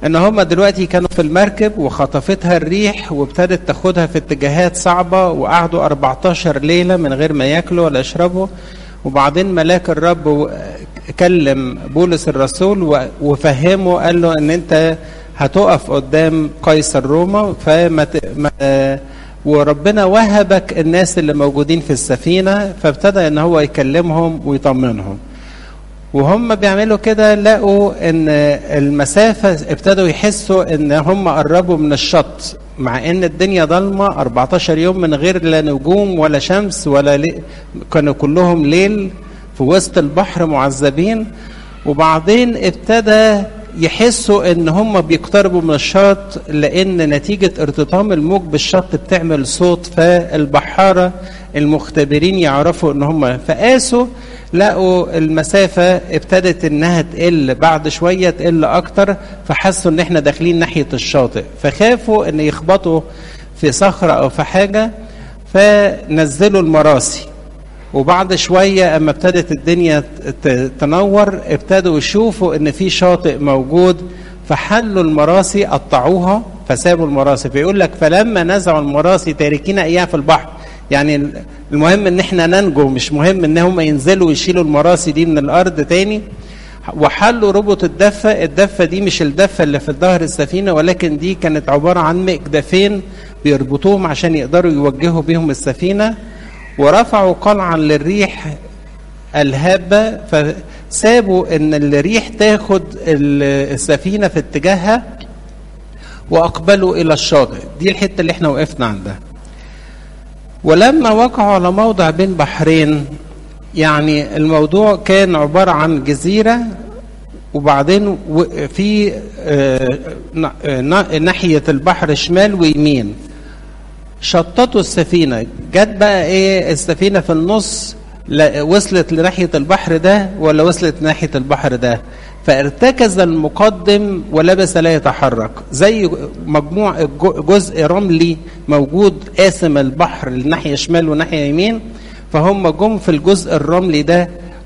ان هم دلوقتي كانوا في المركب وخطفتها الريح وابتدت تاخدها في اتجاهات صعبة وقعدوا 14 ليلة من غير ما ياكلوا ولا يشربوا وبعدين ملاك الرب كلم بولس الرسول وفهمه قال له ان انت هتقف قدام قيصر روما فما وربنا وهبك الناس اللي موجودين في السفينة فابتدى ان هو يكلمهم ويطمنهم وهم بيعملوا كده لقوا ان المسافة ابتدوا يحسوا ان هم قربوا من الشط مع ان الدنيا ضلمة 14 يوم من غير لا نجوم ولا شمس ولا لي... كانوا كلهم ليل في وسط البحر معذبين وبعدين ابتدى يحسوا ان هم بيقتربوا من الشط لان نتيجة ارتطام الموج بالشط بتعمل صوت فالبحارة المختبرين يعرفوا ان هم فقاسوا لقوا المسافة ابتدت انها تقل بعد شوية تقل اكتر فحسوا ان احنا داخلين ناحية الشاطئ فخافوا ان يخبطوا في صخرة او في حاجة فنزلوا المراسي وبعد شوية أما ابتدت الدنيا تنور ابتدوا يشوفوا إن في شاطئ موجود فحلوا المراسي قطعوها فسابوا المراسي فيقول لك فلما نزعوا المراسي تاركين إياها في البحر يعني المهم إن إحنا ننجو مش مهم إن هم ينزلوا ويشيلوا المراسي دي من الأرض تاني وحلوا ربط الدفة الدفة دي مش الدفة اللي في ظهر السفينة ولكن دي كانت عبارة عن مقدفين بيربطوهم عشان يقدروا يوجهوا بيهم السفينة ورفعوا قلعا للريح الهابة فسابوا ان الريح تاخد السفينة في اتجاهها واقبلوا الى الشاطئ دي الحتة اللي احنا وقفنا عندها ولما وقعوا على موضع بين بحرين يعني الموضوع كان عبارة عن جزيرة وبعدين في ناحية البحر شمال ويمين شططوا السفينة جت بقى ايه السفينة في النص وصلت لناحية البحر ده ولا وصلت ناحية البحر ده فارتكز المقدم ولبس لا يتحرك زي مجموع جزء رملي موجود قاسم البحر لناحية شمال وناحية يمين فهم جم في الجزء الرملي ده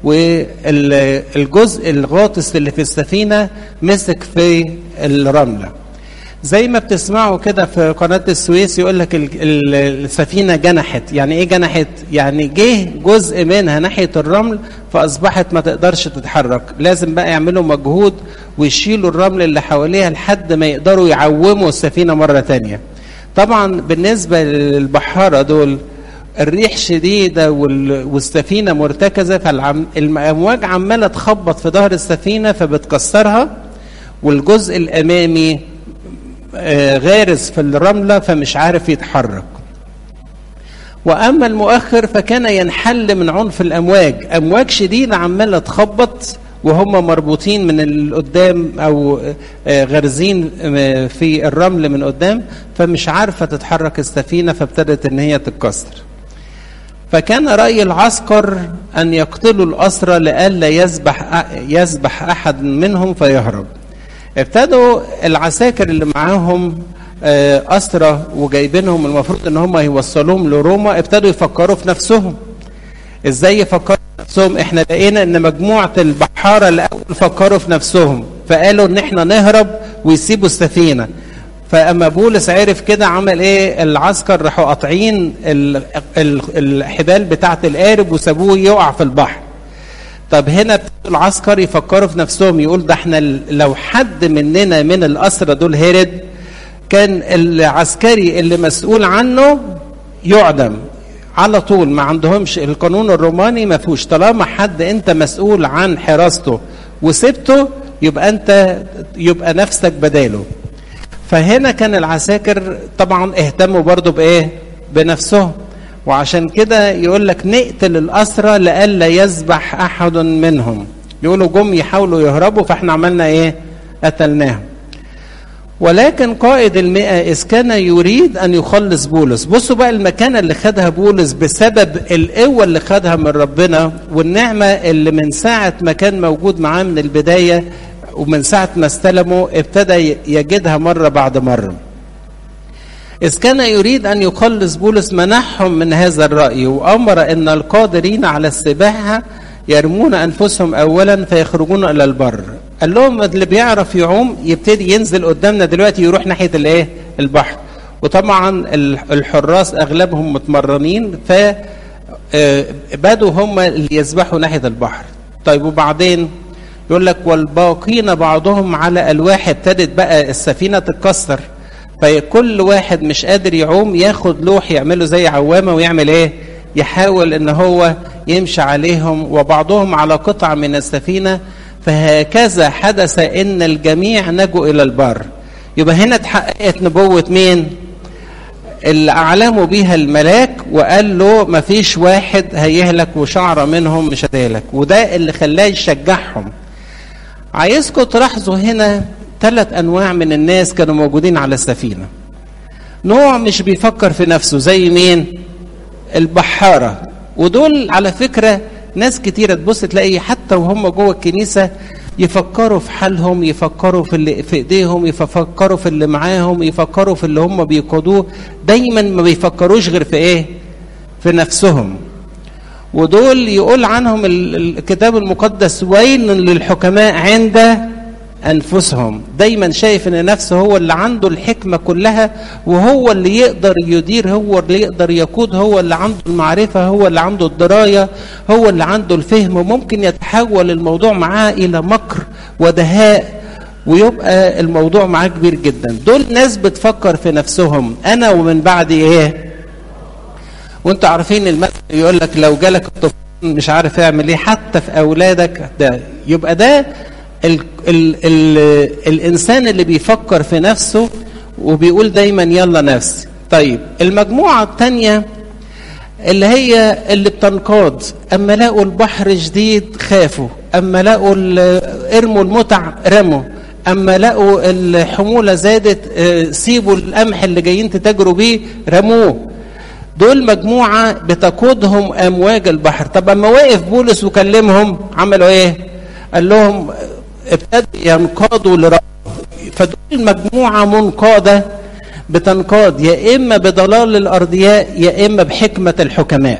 والجزء الغاطس اللي في السفينة مسك في الرملة زي ما بتسمعوا كده في قناة السويس يقول لك السفينة جنحت يعني ايه جنحت يعني جه جزء منها ناحية الرمل فأصبحت ما تقدرش تتحرك لازم بقى يعملوا مجهود ويشيلوا الرمل اللي حواليها لحد ما يقدروا يعوموا السفينة مرة تانية طبعا بالنسبة للبحارة دول الريح شديدة والسفينة مرتكزة فالأمواج عمالة تخبط في ظهر السفينة فبتكسرها والجزء الأمامي غارز في الرملة فمش عارف يتحرك وأما المؤخر فكان ينحل من عنف الأمواج أمواج شديدة عمالة تخبط وهم مربوطين من القدام أو غارزين في الرمل من قدام فمش عارفة تتحرك السفينة فابتدت إن هي تتكسر فكان رأي العسكر أن يقتلوا الأسرى لئلا يسبح يسبح أحد منهم فيهرب ابتدوا العساكر اللي معاهم أسرى وجايبينهم المفروض ان هم يوصلوهم لروما ابتدوا يفكروا في نفسهم ازاي يفكروا في نفسهم احنا لقينا ان مجموعة البحارة الاول فكروا في نفسهم فقالوا ان احنا نهرب ويسيبوا السفينة فاما بولس عرف كده عمل ايه العسكر راحوا قاطعين الحبال بتاعة القارب وسابوه يقع في البحر طب هنا العسكر يفكروا في نفسهم يقول ده احنا لو حد مننا من الأسرى دول هرب كان العسكري اللي مسؤول عنه يعدم على طول ما عندهمش القانون الروماني ما فيهوش طالما حد انت مسؤول عن حراسته وسبته يبقى انت يبقى نفسك بداله فهنا كان العساكر طبعا اهتموا برضو بايه بنفسهم وعشان كده يقول لك نقتل الأسرى لئلا يسبح أحد منهم يقولوا جم يحاولوا يهربوا فاحنا عملنا ايه قتلناهم ولكن قائد المئة إذ كان يريد أن يخلص بولس بصوا بقى المكانة اللي خدها بولس بسبب القوة اللي خدها من ربنا والنعمة اللي من ساعة ما كان موجود معاه من البداية ومن ساعة ما استلمه ابتدى يجدها مرة بعد مرة إذ كان يريد أن يخلص بولس منحهم من هذا الرأي وأمر أن القادرين على السباحة يرمون أنفسهم أولا فيخرجون إلى البر قال لهم اللي بيعرف يعوم يبتدي ينزل قدامنا دلوقتي يروح ناحية الإيه البحر وطبعا الحراس أغلبهم متمرنين ف بدوا هم اللي يسبحوا ناحية البحر طيب وبعدين يقول لك والباقين بعضهم على ألواح ابتدت بقى السفينة تتكسر فكل واحد مش قادر يعوم ياخد لوح يعمله زي عوامة ويعمل ايه يحاول ان هو يمشي عليهم وبعضهم على قطع من السفينة فهكذا حدث ان الجميع نجوا الى البر يبقى هنا اتحققت نبوة مين اللي اعلموا بيها الملاك وقال له مفيش واحد هيهلك وشعره منهم مش هتهلك وده اللي خلاه يشجعهم عايزكم تلاحظوا هنا ثلاث انواع من الناس كانوا موجودين على السفينه نوع مش بيفكر في نفسه زي مين البحاره ودول على فكره ناس كتيرة تبص تلاقي حتى وهم جوه الكنيسة يفكروا في حالهم يفكروا في اللي في ايديهم يفكروا في اللي معاهم يفكروا في اللي هم بيقودوه دايما ما بيفكروش غير في ايه في نفسهم ودول يقول عنهم الكتاب المقدس ويل للحكماء عند انفسهم دايما شايف ان نفسه هو اللي عنده الحكمه كلها وهو اللي يقدر يدير هو اللي يقدر يقود هو اللي عنده المعرفه هو اللي عنده الدرايه هو اللي عنده الفهم وممكن يتحول الموضوع معاه الى مكر ودهاء ويبقى الموضوع معاه كبير جدا دول ناس بتفكر في نفسهم انا ومن بعد ايه وانتوا عارفين المثل يقول لك لو جالك الطفل مش عارف يعمل ايه حتى في اولادك ده يبقى ده ال ال ال الانسان اللي بيفكر في نفسه وبيقول دايما يلا نفسي طيب المجموعه الثانيه اللي هي اللي بتنقاد اما لقوا البحر جديد خافوا اما لقوا ارموا المتع رموا اما لقوا الحموله زادت سيبوا القمح اللي جايين تتاجروا بيه رموه دول مجموعه بتقودهم امواج البحر طب اما وقف بولس وكلمهم عملوا ايه قال لهم ابتدوا ينقادوا لرب فدول المجموعة منقادة بتنقاد يا إما بضلال الأرضياء يا إما بحكمة الحكماء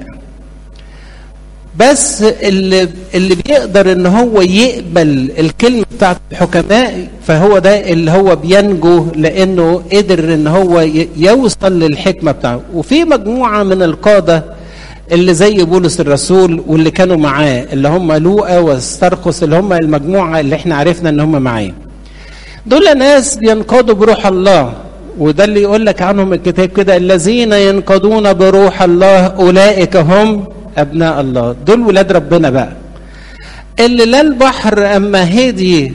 بس اللي, اللي بيقدر ان هو يقبل الكلمة بتاعت الحكماء فهو ده اللي هو بينجو لانه قدر ان هو يوصل للحكمة بتاعته وفي مجموعة من القادة اللي زي بولس الرسول واللي كانوا معاه اللي هم لوقا واسترخص اللي هم المجموعة اللي احنا عرفنا ان هم معاه دول ناس بينقادوا بروح الله وده اللي يقول لك عنهم الكتاب كده الذين ينقضون بروح الله اولئك هم ابناء الله دول ولاد ربنا بقى اللي لا البحر اما هدي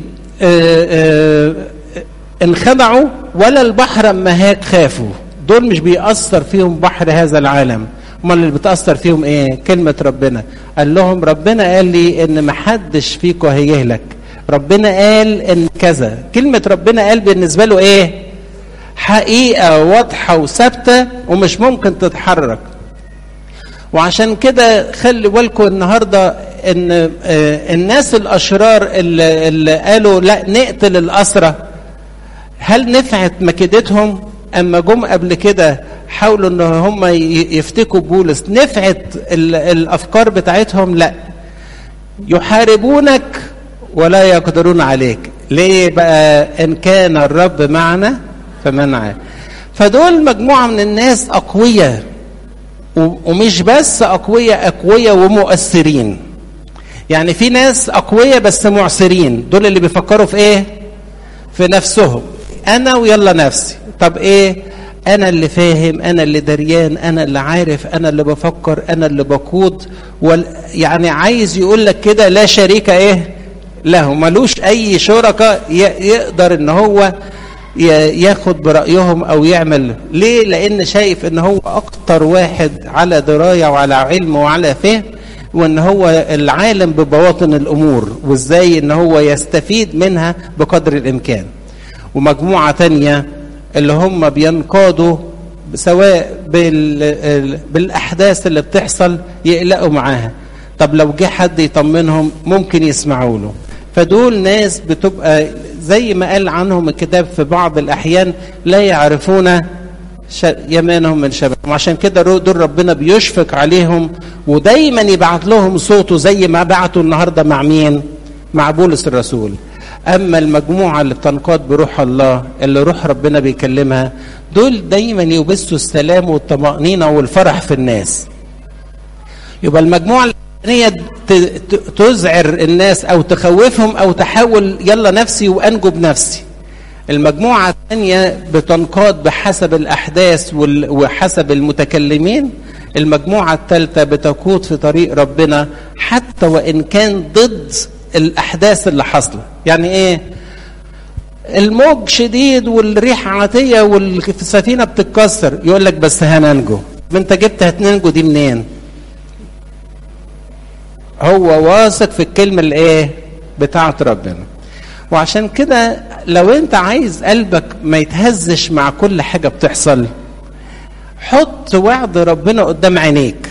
انخدعوا ولا البحر اما هاك خافوا دول مش بيأثر فيهم بحر هذا العالم امال اللي بتاثر فيهم ايه كلمه ربنا قال لهم ربنا قال لي ان ما حدش فيكم هيهلك ربنا قال ان كذا كلمه ربنا قال بالنسبه له ايه حقيقه واضحه وثابته ومش ممكن تتحرك وعشان كده خلي بالكم النهارده ان الناس الاشرار اللي, اللي قالوا لا نقتل الاسرى هل نفعت مكيدتهم اما جم قبل كده حاولوا ان هم يفتكوا بولس نفعت الافكار بتاعتهم لا يحاربونك ولا يقدرون عليك ليه بقى ان كان الرب معنا فمن عاد فدول مجموعه من الناس اقوياء ومش بس اقوياء اقوياء ومؤثرين يعني في ناس اقوياء بس معسرين دول اللي بيفكروا في ايه في نفسهم انا ويلا نفسي طب ايه انا اللي فاهم انا اللي دريان انا اللي عارف انا اللي بفكر انا اللي بقود وال يعني عايز يقول لك كده لا شريك ايه له ملوش اي شركاء يقدر ان هو ياخد برايهم او يعمل ليه لان شايف ان هو اكتر واحد على درايه وعلى علم وعلى فهم وان هو العالم ببواطن الامور وازاي ان هو يستفيد منها بقدر الامكان ومجموعه تانيه اللي هم بينقادوا سواء بالاحداث اللي بتحصل يقلقوا معاها طب لو جه حد يطمنهم ممكن يسمعوا له فدول ناس بتبقى زي ما قال عنهم الكتاب في بعض الاحيان لا يعرفون يمانهم من شمالهم وعشان كده دول ربنا بيشفق عليهم ودايما يبعت لهم صوته زي ما بعتوا النهارده مع مين؟ مع بولس الرسول. اما المجموعه اللي بتنقاد بروح الله اللي روح ربنا بيكلمها دول دايما يبثوا السلام والطمانينه والفرح في الناس. يبقى المجموعه الاولانيه تزعر الناس او تخوفهم او تحاول يلا نفسي وانجو بنفسي. المجموعة الثانية بتنقاد بحسب الأحداث وحسب المتكلمين المجموعة الثالثة بتقود في طريق ربنا حتى وإن كان ضد الأحداث اللي حصلت يعني إيه الموج شديد والريح عاتية والسفينة بتتكسر يقول لك بس هننجو انت جبت هتنجو دي منين هو واثق في الكلمة اللي ايه بتاعت ربنا وعشان كده لو انت عايز قلبك ما يتهزش مع كل حاجة بتحصل حط وعد ربنا قدام عينيك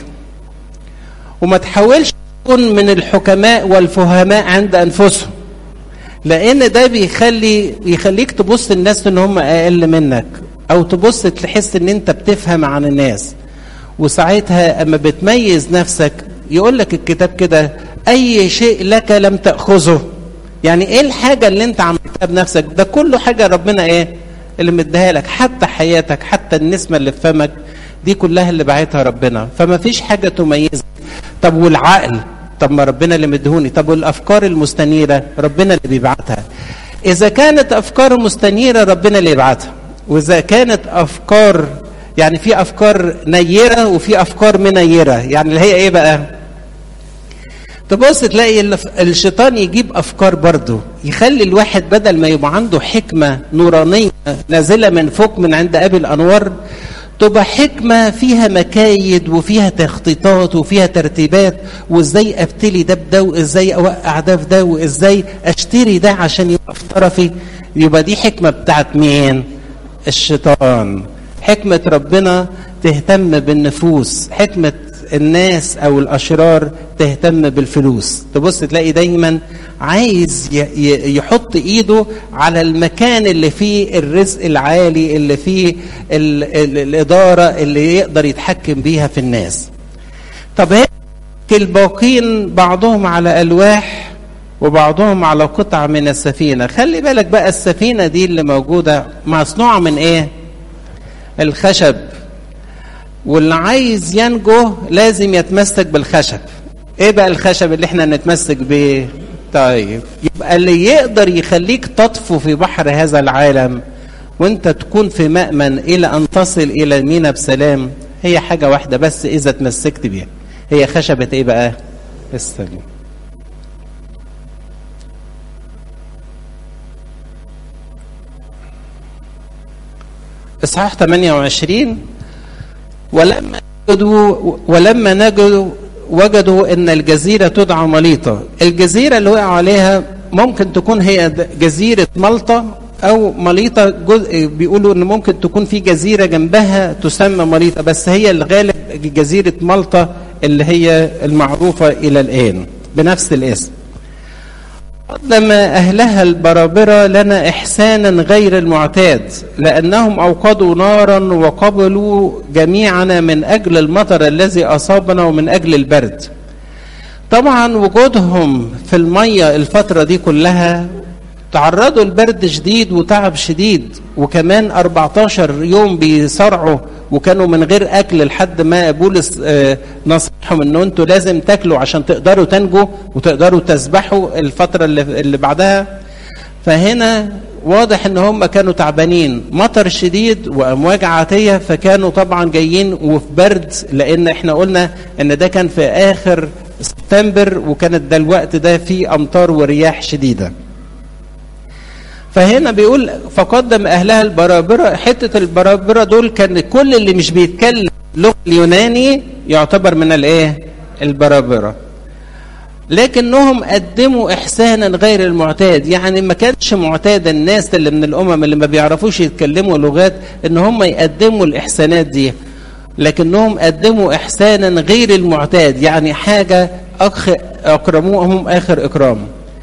وما تحاولش تكون من الحكماء والفهماء عند انفسهم لان ده بيخلي يخليك تبص الناس ان هم اقل منك او تبص تحس ان انت بتفهم عن الناس وساعتها اما بتميز نفسك يقول لك الكتاب كده اي شيء لك لم تاخذه يعني ايه الحاجه اللي انت عملتها بنفسك ده كله حاجه ربنا ايه اللي مديها لك حتى حياتك حتى النسمه اللي في فمك دي كلها اللي بعتها ربنا فما فيش حاجه تميزك طب والعقل طب ما ربنا اللي مدهوني طب والافكار المستنيره ربنا اللي بيبعتها اذا كانت افكار مستنيره ربنا اللي يبعتها واذا كانت افكار يعني في افكار نيره وفي افكار منيره يعني اللي هي ايه بقى تبص تلاقي الشيطان يجيب افكار برضه يخلي الواحد بدل ما يبقى عنده حكمه نورانيه نازله من فوق من عند ابي الانوار تبقى حكمه فيها مكايد وفيها تخطيطات وفيها ترتيبات وازاي ابتلي ده بده وازاي اوقع ده في ده وازاي اشتري ده عشان يبقى في طرفي يبقى دي حكمه بتاعت مين؟ الشيطان حكمه ربنا تهتم بالنفوس حكمه الناس او الاشرار تهتم بالفلوس تبص تلاقي دايما عايز يحط ايده على المكان اللي فيه الرزق العالي اللي فيه ال ال الاداره اللي يقدر يتحكم بيها في الناس طب الباقين بعضهم على الواح وبعضهم على قطع من السفينه خلي بالك بقى السفينه دي اللي موجوده مصنوعه من ايه الخشب واللي عايز ينجو لازم يتمسك بالخشب ايه بقى الخشب اللي احنا نتمسك بيه طيب يبقى اللي يقدر يخليك تطفو في بحر هذا العالم وانت تكون في مأمن الى ان تصل الى المينا بسلام هي حاجة واحدة بس اذا تمسكت بيها هي خشبة ايه بقى السلام اصحاح 28 ولما نجدوا ولما نجدوا وجدوا ان الجزيره تدعى مليطه الجزيره اللي وقعوا عليها ممكن تكون هي جزيره مالطا او مليطه جزء بيقولوا ان ممكن تكون في جزيره جنبها تسمى مليطه بس هي الغالب جزيره مالطا اللي هي المعروفه الى الان بنفس الاسم قدم أهلها البرابرة لنا إحسانا غير المعتاد لأنهم أوقدوا نارا وقبلوا جميعنا من أجل المطر الذي أصابنا ومن أجل البرد طبعا وجودهم في المية الفترة دي كلها تعرضوا لبرد شديد وتعب شديد وكمان 14 يوم بيصرعوا وكانوا من غير اكل لحد ما بولس نصحهم ان انتوا لازم تاكلوا عشان تقدروا تنجوا وتقدروا تسبحوا الفتره اللي, اللي بعدها فهنا واضح ان هم كانوا تعبانين مطر شديد وامواج عاتيه فكانوا طبعا جايين وفي برد لان احنا قلنا ان ده كان في اخر سبتمبر وكانت ده الوقت ده فيه امطار ورياح شديده فهنا بيقول فقدم اهلها البرابره حته البرابره دول كان كل اللي مش بيتكلم اللغه اليوناني يعتبر من الايه البرابره لكنهم قدموا احسانا غير المعتاد يعني ما كانش معتاد الناس اللي من الامم اللي ما بيعرفوش يتكلموا لغات ان هم يقدموا الاحسانات دي لكنهم قدموا احسانا غير المعتاد يعني حاجه أخ اكرموهم اخر اكرام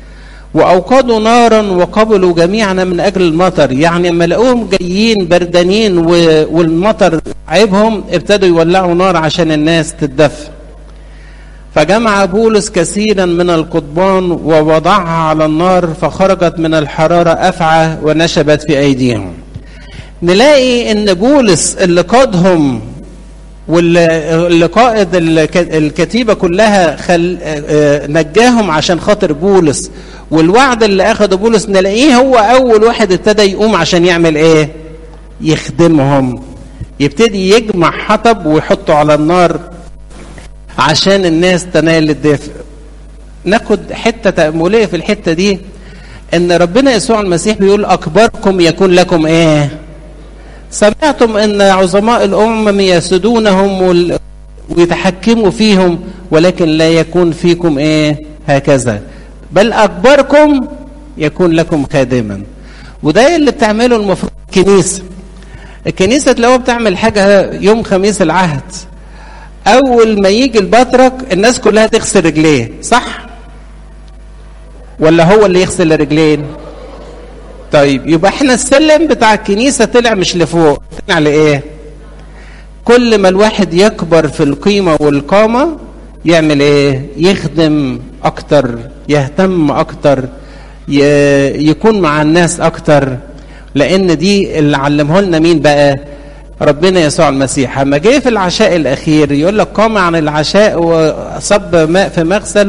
واوقدوا نارا وقبلوا جميعنا من اجل المطر يعني لما لقوهم جايين بردانين والمطر عيبهم ابتدوا يولعوا نار عشان الناس تتدفى فجمع بولس كثيرا من القضبان ووضعها على النار فخرجت من الحراره افعى ونشبت في ايديهم نلاقي ان بولس اللي قادهم واللي قائد الكتيبه كلها خل... نجاهم عشان خاطر بولس والوعد اللي اخده بولس نلاقيه هو اول واحد ابتدى يقوم عشان يعمل ايه يخدمهم يبتدي يجمع حطب ويحطه على النار عشان الناس تنال الدفء ناخد حته تامليه في الحته دي ان ربنا يسوع المسيح بيقول اكبركم يكون لكم ايه سمعتم ان عظماء الامم يسدونهم وال... ويتحكموا فيهم ولكن لا يكون فيكم ايه هكذا بل اكبركم يكون لكم خادما وده اللي بتعمله المفروض الكنيسه الكنيسه تلاقوها بتعمل حاجه يوم خميس العهد اول ما يجي البطرك الناس كلها تغسل رجليه صح ولا هو اللي يغسل الرجلين طيب يبقى احنا السلم بتاع الكنيسه طلع مش لفوق طلع لايه كل ما الواحد يكبر في القيمه والقامه يعمل ايه يخدم اكتر يهتم اكتر يكون مع الناس اكتر لان دي اللي علمه لنا مين بقى ربنا يسوع المسيح لما جه في العشاء الاخير يقول لك قام عن العشاء وصب ماء في مغسل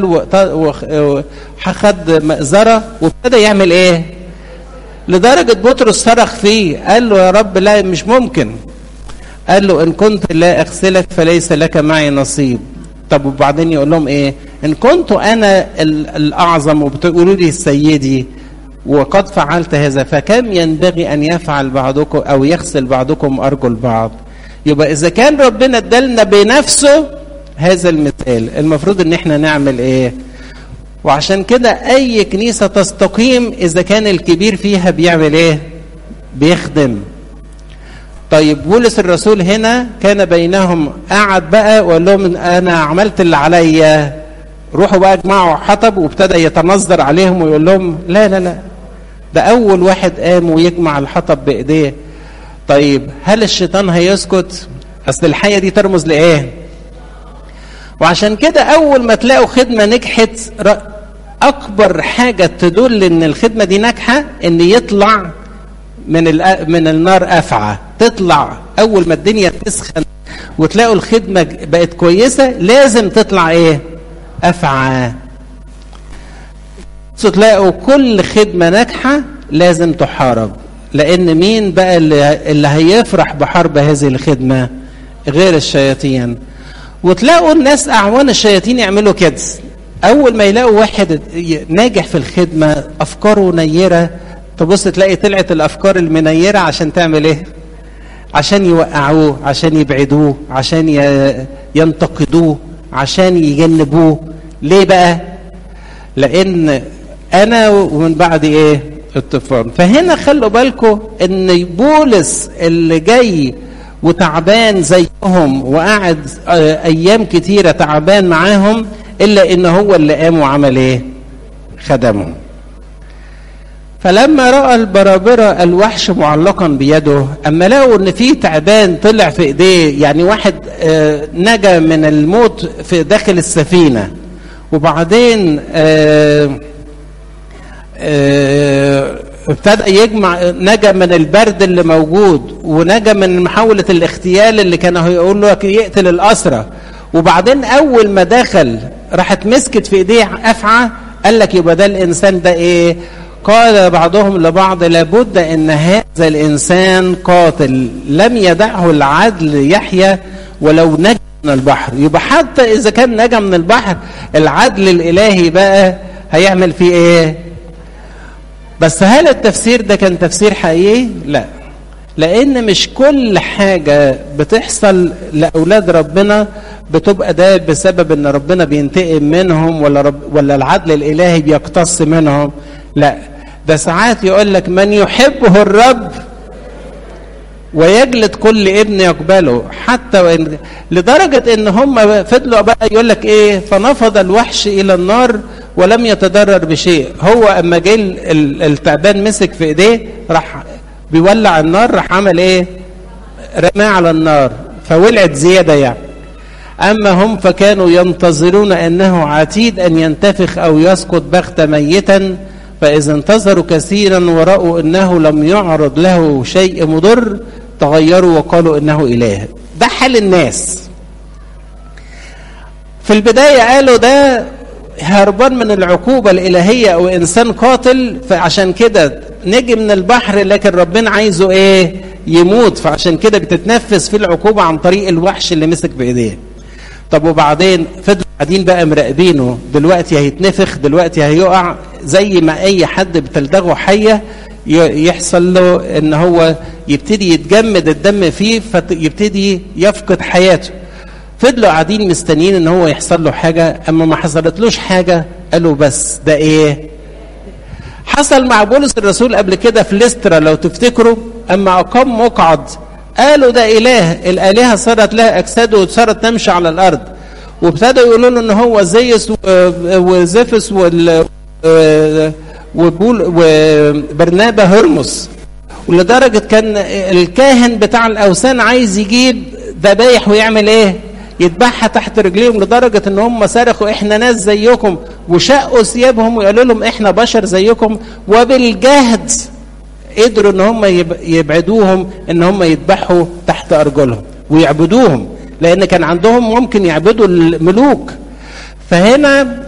وخد مأزرة وابتدى يعمل ايه لدرجة بطرس صرخ فيه قال له يا رب لا مش ممكن قال له ان كنت لا اغسلك فليس لك معي نصيب طب وبعدين يقول لهم ايه ان كنت انا الاعظم وبتقولوا لي سيدي وقد فعلت هذا فكم ينبغي ان يفعل بعضكم او يغسل بعضكم ارجل بعض يبقى اذا كان ربنا ادالنا بنفسه هذا المثال المفروض ان احنا نعمل ايه وعشان كده اي كنيسه تستقيم اذا كان الكبير فيها بيعمل ايه بيخدم طيب بولس الرسول هنا كان بينهم قعد بقى وقال لهم انا عملت اللي عليا روحوا بقى اجمعوا حطب وابتدى يتنظر عليهم ويقول لهم لا لا لا ده اول واحد قام ويجمع الحطب بايديه طيب هل الشيطان هيسكت اصل الحيه دي ترمز لايه وعشان كده اول ما تلاقوا خدمه نجحت اكبر حاجه تدل ان الخدمه دي ناجحه ان يطلع من من النار افعى تطلع اول ما الدنيا تسخن وتلاقوا الخدمه بقت كويسه لازم تطلع ايه افعى تلاقوا كل خدمه ناجحه لازم تحارب لان مين بقى اللي, اللي هيفرح بحرب هذه الخدمه غير الشياطين وتلاقوا الناس اعوان الشياطين يعملوا كده اول ما يلاقوا واحد ناجح في الخدمه افكاره نيره تبص تلاقي طلعت الافكار المنيره عشان تعمل ايه عشان يوقعوه عشان يبعدوه عشان ينتقدوه عشان يجنبوه ليه بقى لان انا ومن بعد ايه الطوفان فهنا خلوا بالكم ان بولس اللي جاي وتعبان زيهم وقعد ايام كتيره تعبان معاهم الا ان هو اللي قام وعمل ايه خدمهم فلما راى البرابره الوحش معلقا بيده اما لقوا ان في تعبان طلع في ايديه يعني واحد نجا من الموت في داخل السفينه وبعدين ابتدى يجمع نجا من البرد اللي موجود ونجا من محاولة الاغتيال اللي كانوا هيقولوا لك يقتل الأسرة وبعدين أول ما دخل راحت مسكت في إيديه أفعى قال لك يبقى ده الإنسان ده إيه قال بعضهم لبعض لابد ان هذا الانسان قاتل لم يدعه العدل يحيى ولو نجا من البحر يبقى حتى اذا كان نجا من البحر العدل الالهي بقى هيعمل فيه ايه بس هل التفسير ده كان تفسير حقيقي لا لان مش كل حاجه بتحصل لاولاد ربنا بتبقى ده بسبب ان ربنا بينتقم منهم ولا رب ولا العدل الالهي بيقتص منهم لا ده ساعات يقول لك من يحبه الرب ويجلد كل ابن يقبله حتى وإن لدرجة ان هم فضلوا بقى يقول لك ايه فنفض الوحش الى النار ولم يتضرر بشيء هو اما جه التعبان مسك في ايديه راح بيولع النار راح عمل ايه رماه على النار فولعت زياده يعني اما هم فكانوا ينتظرون انه عتيد ان ينتفخ او يسقط بغته ميتا فاذا انتظروا كثيرا وراوا انه لم يعرض له شيء مضر تغيروا وقالوا انه اله ده حال الناس في البدايه قالوا ده هربان من العقوبة الإلهية أو إنسان قاتل فعشان كده نجي من البحر لكن ربنا عايزه إيه يموت فعشان كده بتتنفس في العقوبة عن طريق الوحش اللي مسك بإيديه طب وبعدين فضلوا قاعدين بقى مراقبينه دلوقتي هيتنفخ دلوقتي هيقع زي ما أي حد بتلدغه حية يحصل له ان هو يبتدي يتجمد الدم فيه فيبتدي يفقد حياته فضلوا قاعدين مستنيين ان هو يحصل له حاجه اما ما حصلتلوش حاجه قالوا بس ده ايه حصل مع بولس الرسول قبل كده في ليسترا لو تفتكروا اما اقام مقعد قالوا ده اله الالهه صارت لها اجساد وصارت تمشي على الارض وابتدوا يقولوا له ان هو زيس وزفس وال وبول وبرنابا هرمس ولدرجه كان الكاهن بتاع الاوثان عايز يجيب ذبايح ويعمل ايه؟ يذبحها تحت رجليهم لدرجة ان هم صرخوا احنا ناس زيكم وشقوا ثيابهم وقالوا لهم احنا بشر زيكم وبالجهد قدروا ان هم يبعدوهم ان هم يذبحوا تحت ارجلهم ويعبدوهم لان كان عندهم ممكن يعبدوا الملوك فهنا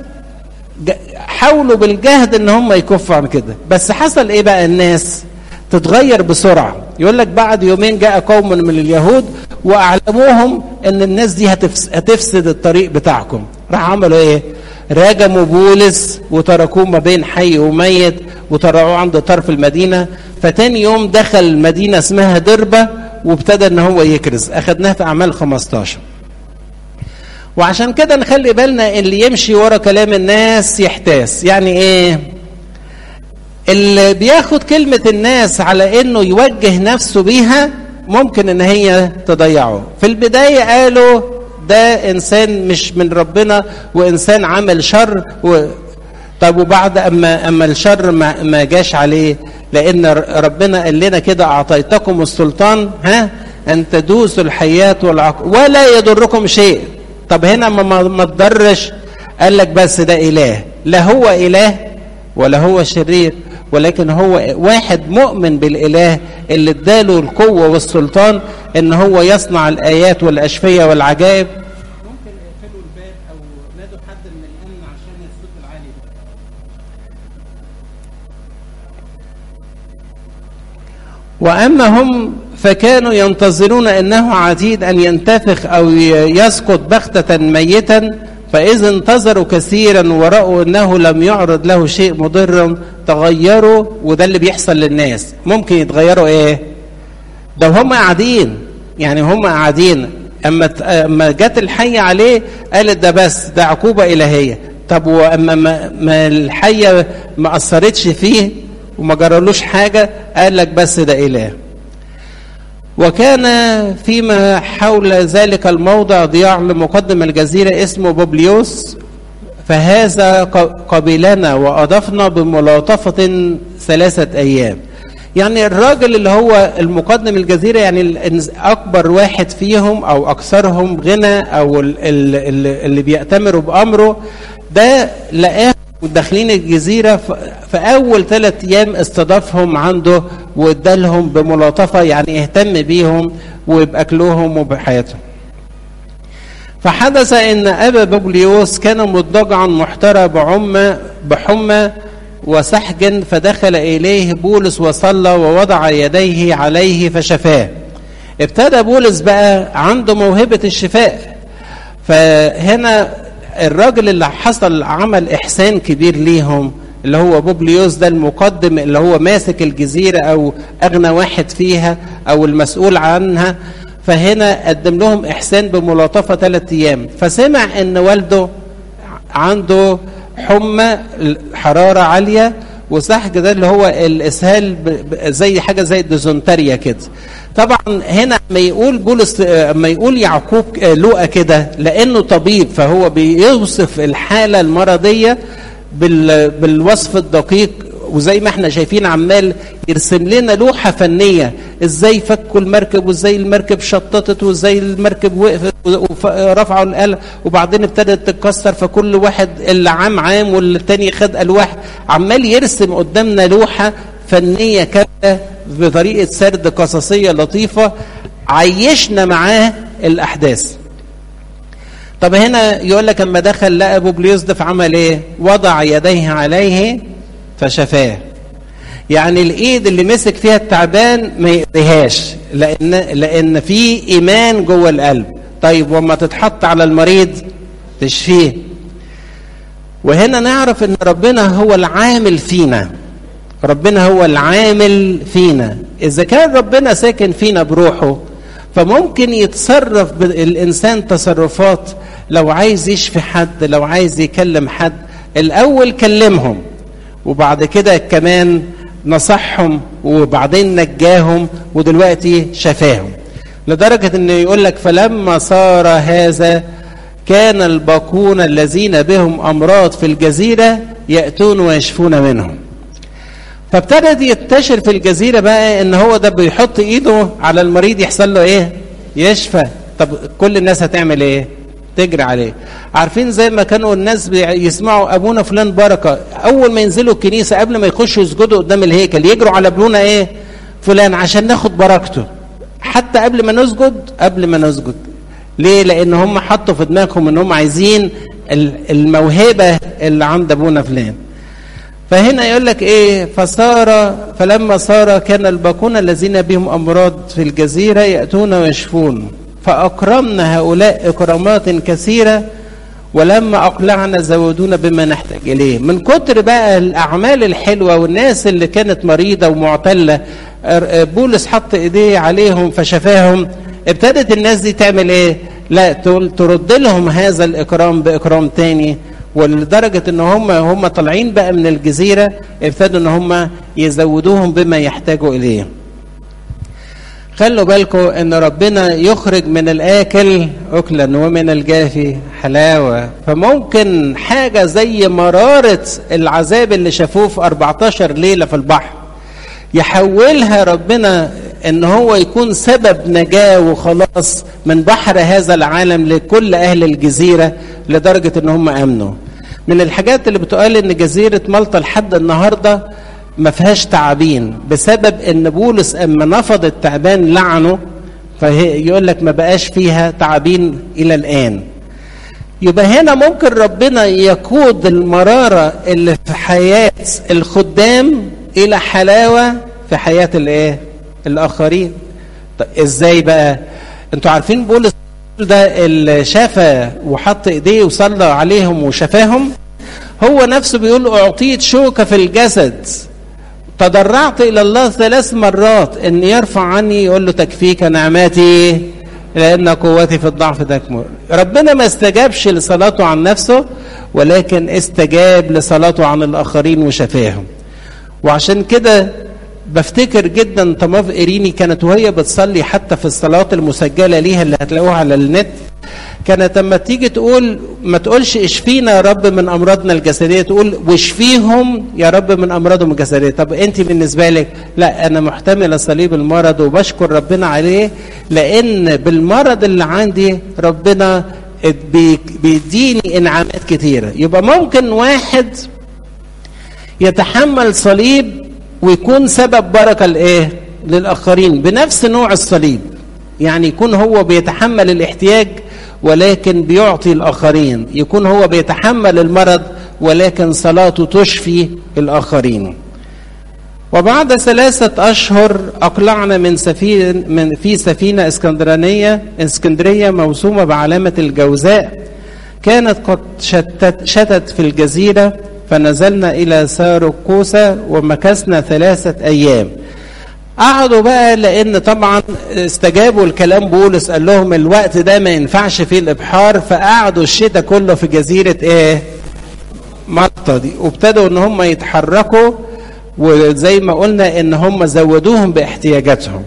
حاولوا بالجهد ان هم يكفوا عن كده بس حصل ايه بقى الناس تتغير بسرعه يقول لك بعد يومين جاء قوم من اليهود واعلموهم ان الناس دي هتفسد الطريق بتاعكم راح عملوا ايه راجموا بولس وتركوه ما بين حي وميت وطرعوه عند طرف المدينه فتاني يوم دخل مدينه اسمها دربه وابتدى ان هو يكرز اخدناها في اعمال 15 وعشان كده نخلي بالنا اللي يمشي ورا كلام الناس يحتاس يعني ايه اللي بياخد كلمة الناس على انه يوجه نفسه بيها ممكن ان هي تضيعه في البداية قالوا ده انسان مش من ربنا وانسان عمل شر و... طب وبعد اما اما الشر ما, ما جاش عليه لان ربنا قال لنا كده اعطيتكم السلطان ها ان تدوسوا الحيات والعق ولا يضركم شيء طب هنا ما ما تضرش قال لك بس ده اله لا هو اله ولا هو شرير ولكن هو واحد مؤمن بالاله اللي اداله القوه والسلطان ان هو يصنع الايات والاشفيه والعجائب ممكن يقفلوا الباب او نادوا حد من الامن عشان الصوت العالي ده واما هم فكانوا ينتظرون انه عتيد ان ينتفخ او يسقط بغته ميتا فإذا انتظروا كثيرا ورأوا أنه لم يعرض له شيء مضر تغيروا وده اللي بيحصل للناس ممكن يتغيروا إيه ده هم قاعدين يعني هم قاعدين أما أما جت الحية عليه قالت ده بس ده عقوبة إلهية طب وأما ما, ما الحية ما أثرتش فيه وما جرالوش حاجة قال لك بس ده إله وكان فيما حول ذلك الموضع ضياع لمقدم الجزيرة اسمه بوبليوس فهذا قبلنا وأضفنا بملاطفة ثلاثة أيام يعني الراجل اللي هو المقدم الجزيرة يعني أكبر واحد فيهم أو أكثرهم غنى أو اللي بيأتمروا بأمره ده لقاه وداخلين الجزيرة في أول ثلاث أيام استضافهم عنده وادالهم بملاطفة يعني اهتم بيهم وبأكلهم وبحياتهم فحدث ان ابا بوبليوس كان مضطجعا محترى بعمى بحمى وسحج فدخل اليه بولس وصلى ووضع يديه عليه فشفاه ابتدى بولس بقى عنده موهبه الشفاء فهنا الراجل اللي حصل عمل احسان كبير ليهم اللي هو بوبليوس ده المقدم اللي هو ماسك الجزيره او اغنى واحد فيها او المسؤول عنها فهنا قدم لهم احسان بملاطفه ثلاث ايام فسمع ان والده عنده حمى حراره عاليه وسحج ده اللي هو الاسهال زي حاجه زي الديزونتاريا كده طبعا هنا ما يقول بولس ما يقول يعقوب لوقا كده لانه طبيب فهو بيوصف الحاله المرضيه بال بالوصف الدقيق وزي ما احنا شايفين عمال يرسم لنا لوحة فنية ازاي فكوا المركب وازاي المركب شططت وازاي المركب وقفت ورفعوا القلم وبعدين ابتدت تتكسر فكل واحد اللي عام عام والتاني خد الواح عمال يرسم قدامنا لوحة فنية كاملة بطريقة سرد قصصية لطيفة عيشنا معاه الأحداث طب هنا يقول لك اما دخل لقى ابو بليصدف عمل ايه وضع يديه عليه فشفاه يعني الايد اللي مسك فيها التعبان ما يأذيهاش لان لان في ايمان جوه القلب طيب وما تتحط على المريض تشفيه وهنا نعرف ان ربنا هو العامل فينا ربنا هو العامل فينا اذا كان ربنا ساكن فينا بروحه فممكن يتصرف الانسان تصرفات لو عايز يشفي حد لو عايز يكلم حد الاول كلمهم وبعد كده كمان نصحهم وبعدين نجاهم ودلوقتي شفاهم لدرجة انه يقول لك فلما صار هذا كان الباقون الذين بهم امراض في الجزيرة يأتون ويشفون منهم فابتدت ينتشر في الجزيرة بقى ان هو ده بيحط ايده على المريض يحصل له ايه يشفى طب كل الناس هتعمل ايه تجري عليه عارفين زي ما كانوا الناس يسمعوا ابونا فلان بركه اول ما ينزلوا الكنيسه قبل ما يخشوا يسجدوا قدام الهيكل يجروا على ابونا ايه فلان عشان ناخد بركته حتى قبل ما نسجد قبل ما نسجد ليه لان هم حطوا في دماغهم ان هم عايزين الموهبه اللي عند ابونا فلان فهنا يقول لك ايه فصار فلما صار كان الباقون الذين بهم امراض في الجزيره ياتون ويشفون فأكرمنا هؤلاء إكرامات كثيرة ولما أقلعنا زودونا بما نحتاج إليه من كتر بقى الأعمال الحلوة والناس اللي كانت مريضة ومعتلة بولس حط إيديه عليهم فشفاهم ابتدت الناس دي تعمل إيه لا ترد لهم هذا الإكرام بإكرام تاني ولدرجة ان هم هم طالعين بقى من الجزيرة ابتدوا ان هم يزودوهم بما يحتاجوا اليه خلوا بالكم ان ربنا يخرج من الاكل اكلا ومن الجافي حلاوه فممكن حاجه زي مراره العذاب اللي شافوه في 14 ليله في البحر يحولها ربنا ان هو يكون سبب نجاه وخلاص من بحر هذا العالم لكل اهل الجزيره لدرجه ان هم امنوا من الحاجات اللي بتقال ان جزيره مالطا لحد النهارده ما فيهاش تعابين بسبب ان بولس اما نفض التعبان لعنه فيقول لك ما بقاش فيها تعابين الى الان يبقى هنا ممكن ربنا يقود المراره اللي في حياه الخدام الى حلاوه في حياه الايه الاخرين طب ازاي بقى انتوا عارفين بولس ده اللي شفى وحط ايديه وصلى عليهم وشفاهم هو نفسه بيقول اعطيت شوكه في الجسد تضرعت الى الله ثلاث مرات ان يرفع عني يقول له تكفيك نعمتي لان قوتي في الضعف تكمل ربنا ما استجابش لصلاته عن نفسه ولكن استجاب لصلاته عن الاخرين وشفاهم وعشان كده بفتكر جدا طماف إيريني كانت وهي بتصلي حتى في الصلوات المسجلة ليها اللي هتلاقوها على النت كانت لما تيجي تقول ما تقولش اشفينا يا رب من امراضنا الجسديه تقول واشفيهم يا رب من امراضهم الجسديه طب انت بالنسبه لك لا انا محتمله صليب المرض وبشكر ربنا عليه لان بالمرض اللي عندي ربنا بيديني انعامات كتيره يبقى ممكن واحد يتحمل صليب ويكون سبب بركه لايه للاخرين بنفس نوع الصليب يعني يكون هو بيتحمل الاحتياج ولكن بيعطي الاخرين يكون هو بيتحمل المرض ولكن صلاته تشفي الاخرين وبعد ثلاثة أشهر أقلعنا من سفينة من في سفينة اسكندرانية اسكندرية موسومة بعلامة الجوزاء كانت قد شتت, شتت في الجزيرة فنزلنا إلى ساروكوسا ومكثنا ثلاثة أيام قعدوا بقى لان طبعا استجابوا الكلام بولس قال لهم الوقت ده ما ينفعش فيه الابحار فقعدوا الشتاء كله في جزيره ايه؟ مالطا دي وابتدوا ان هم يتحركوا وزي ما قلنا ان هم زودوهم باحتياجاتهم.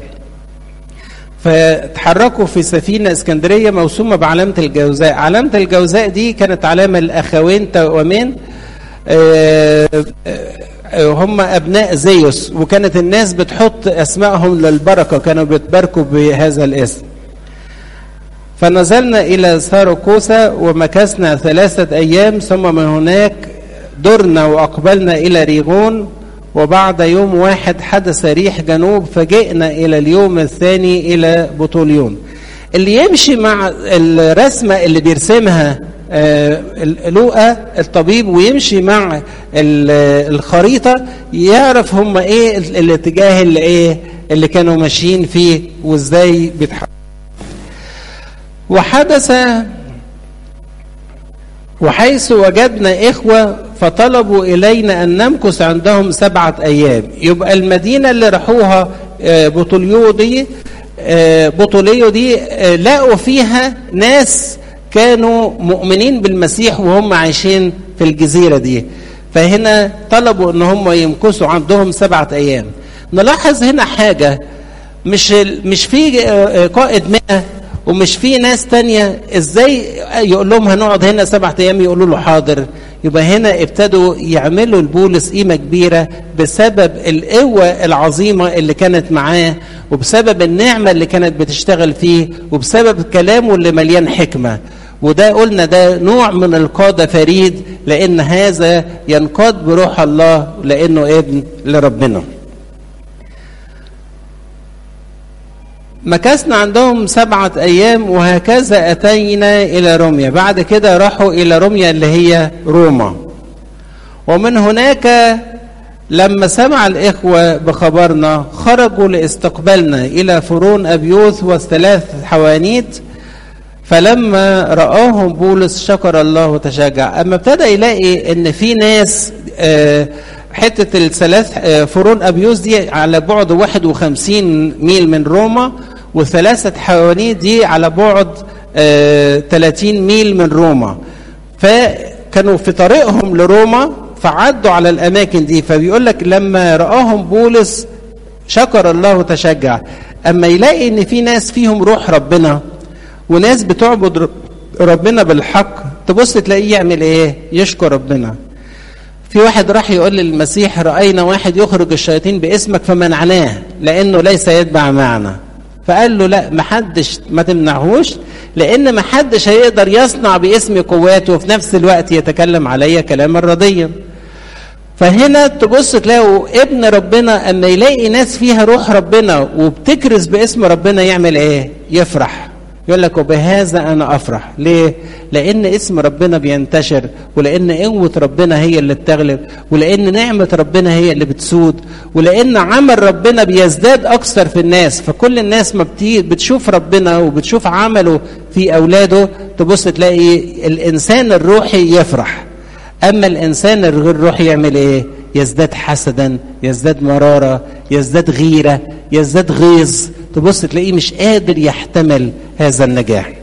فتحركوا في سفينه اسكندريه موسومه بعلامه الجوزاء، علامه الجوزاء دي كانت علامه الاخوين توامين هم أبناء زيوس وكانت الناس بتحط أسمائهم للبركة كانوا بيتباركوا بهذا الاسم فنزلنا إلى ساروكوسا ومكثنا ثلاثة أيام ثم من هناك درنا وأقبلنا إلى ريغون وبعد يوم واحد حدث ريح جنوب فجئنا إلى اليوم الثاني إلى بطوليون اللي يمشي مع الرسمة اللي بيرسمها لوقا الطبيب ويمشي مع الخريطة يعرف هم ايه الاتجاه اللي ايه اللي كانوا ماشيين فيه وازاي بيتحركوا وحدث وحيث وجدنا إخوة فطلبوا إلينا أن نمكث عندهم سبعة أيام يبقى المدينة اللي راحوها بطوليو دي بطوليو دي لقوا فيها ناس كانوا مؤمنين بالمسيح وهم عايشين في الجزيرة دي فهنا طلبوا ان هم يمكثوا عندهم سبعة ايام نلاحظ هنا حاجة مش مش في قائد مئة ومش في ناس تانية ازاي يقول لهم هنقعد هنا سبعة ايام يقولوا له حاضر يبقى هنا ابتدوا يعملوا البولس قيمة كبيرة بسبب القوة العظيمة اللي كانت معاه وبسبب النعمة اللي كانت بتشتغل فيه وبسبب كلامه اللي مليان حكمة وده قلنا ده نوع من القادة فريد لأن هذا ينقاد بروح الله لأنه ابن لربنا مكثنا عندهم سبعة أيام وهكذا أتينا إلى روميا بعد كده راحوا إلى روميا اللي هي روما ومن هناك لما سمع الإخوة بخبرنا خرجوا لاستقبالنا إلى فرون أبيوث والثلاث حوانيت فلما رآهم بولس شكر الله وتشجع أما ابتدى يلاقي إن في ناس حتة الثلاث فرون أبيوث دي على بعد 51 ميل من روما وثلاثة حوانيت دي على بعد 30 ميل من روما فكانوا في طريقهم لروما فعدوا على الأماكن دي فبيقول لك لما رآهم بولس شكر الله وتشجع أما يلاقي إن في ناس فيهم روح ربنا وناس بتعبد ربنا بالحق تبص تلاقيه يعمل إيه يشكر ربنا في واحد راح يقول للمسيح رأينا واحد يخرج الشياطين باسمك فمنعناه لأنه ليس يتبع معنا فقال له لا محدش ما تمنعهوش لأن محدش هيقدر يصنع باسم قواته وفي نفس الوقت يتكلم عليا كلاما رضيا فهنا تبص تلاقوا ابن ربنا اما يلاقي ناس فيها روح ربنا وبتكرز باسم ربنا يعمل ايه يفرح يقول لك وبهذا انا افرح ليه لان اسم ربنا بينتشر ولان قوه ربنا هي اللي بتغلب ولان نعمه ربنا هي اللي بتسود ولان عمل ربنا بيزداد اكثر في الناس فكل الناس ما بتشوف ربنا وبتشوف عمله في اولاده تبص تلاقي الانسان الروحي يفرح اما الانسان الغير روحي يعمل ايه يزداد حسدا يزداد مراره يزداد غيره يزداد غيظ تبص تلاقيه مش قادر يحتمل هذا النجاح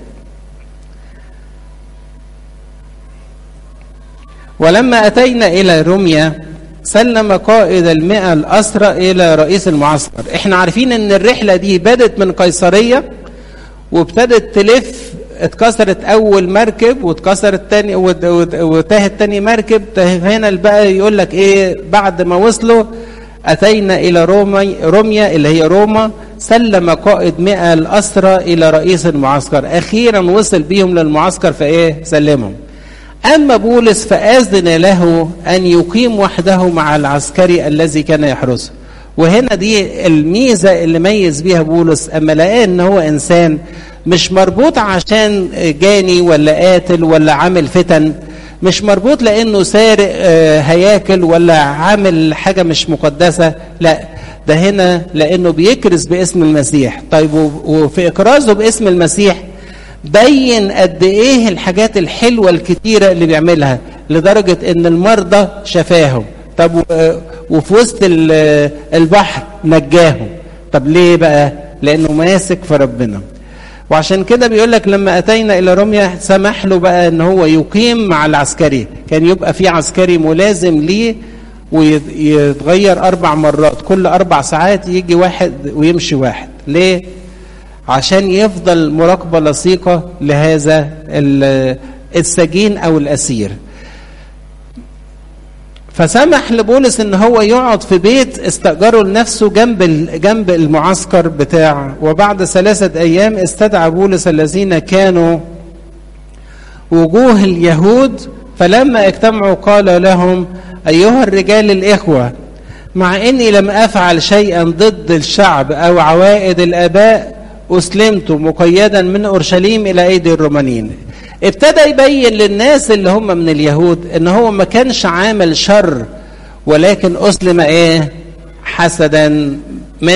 ولما أتينا إلى روميا سلم قائد المئة الأسرى إلى رئيس المعسكر احنا عارفين ان الرحلة دي بدت من قيصرية وابتدت تلف اتكسرت اول مركب واتكسرت تاني وتاهت تاني مركب هنا بقى يقول لك ايه بعد ما وصلوا اتينا الى روما روميا اللي هي روما سلم قائد مئة الأسرى إلى رئيس المعسكر أخيرا وصل بيهم للمعسكر فإيه سلمهم أما بولس فأذن له أن يقيم وحده مع العسكري الذي كان يحرسه وهنا دي الميزة اللي ميز بيها بولس أما لقى أن هو إنسان مش مربوط عشان جاني ولا قاتل ولا عامل فتن مش مربوط لأنه سارق هياكل ولا عامل حاجة مش مقدسة لا ده هنا لانه بيكرز باسم المسيح طيب وفي اكرازه باسم المسيح بين قد ايه الحاجات الحلوه الكتيره اللي بيعملها لدرجه ان المرضى شفاهم طب وفي وسط البحر نجاهم طب ليه بقى لانه ماسك في ربنا وعشان كده بيقول لك لما اتينا الى روميا سمح له بقى ان هو يقيم مع العسكري كان يبقى في عسكري ملازم ليه ويتغير أربع مرات كل أربع ساعات يجي واحد ويمشي واحد ليه؟ عشان يفضل مراقبة لصيقة لهذا السجين أو الأسير فسمح لبولس ان هو يقعد في بيت استأجره لنفسه جنب جنب المعسكر بتاعه وبعد ثلاثة ايام استدعى بولس الذين كانوا وجوه اليهود فلما اجتمعوا قال لهم ايها الرجال الاخوه مع اني لم افعل شيئا ضد الشعب او عوائد الاباء اسلمت مقيدا من اورشليم الى ايدي الرومانيين ابتدى يبين للناس اللي هم من اليهود ان هو ما كانش عامل شر ولكن اسلم ايه حسدا من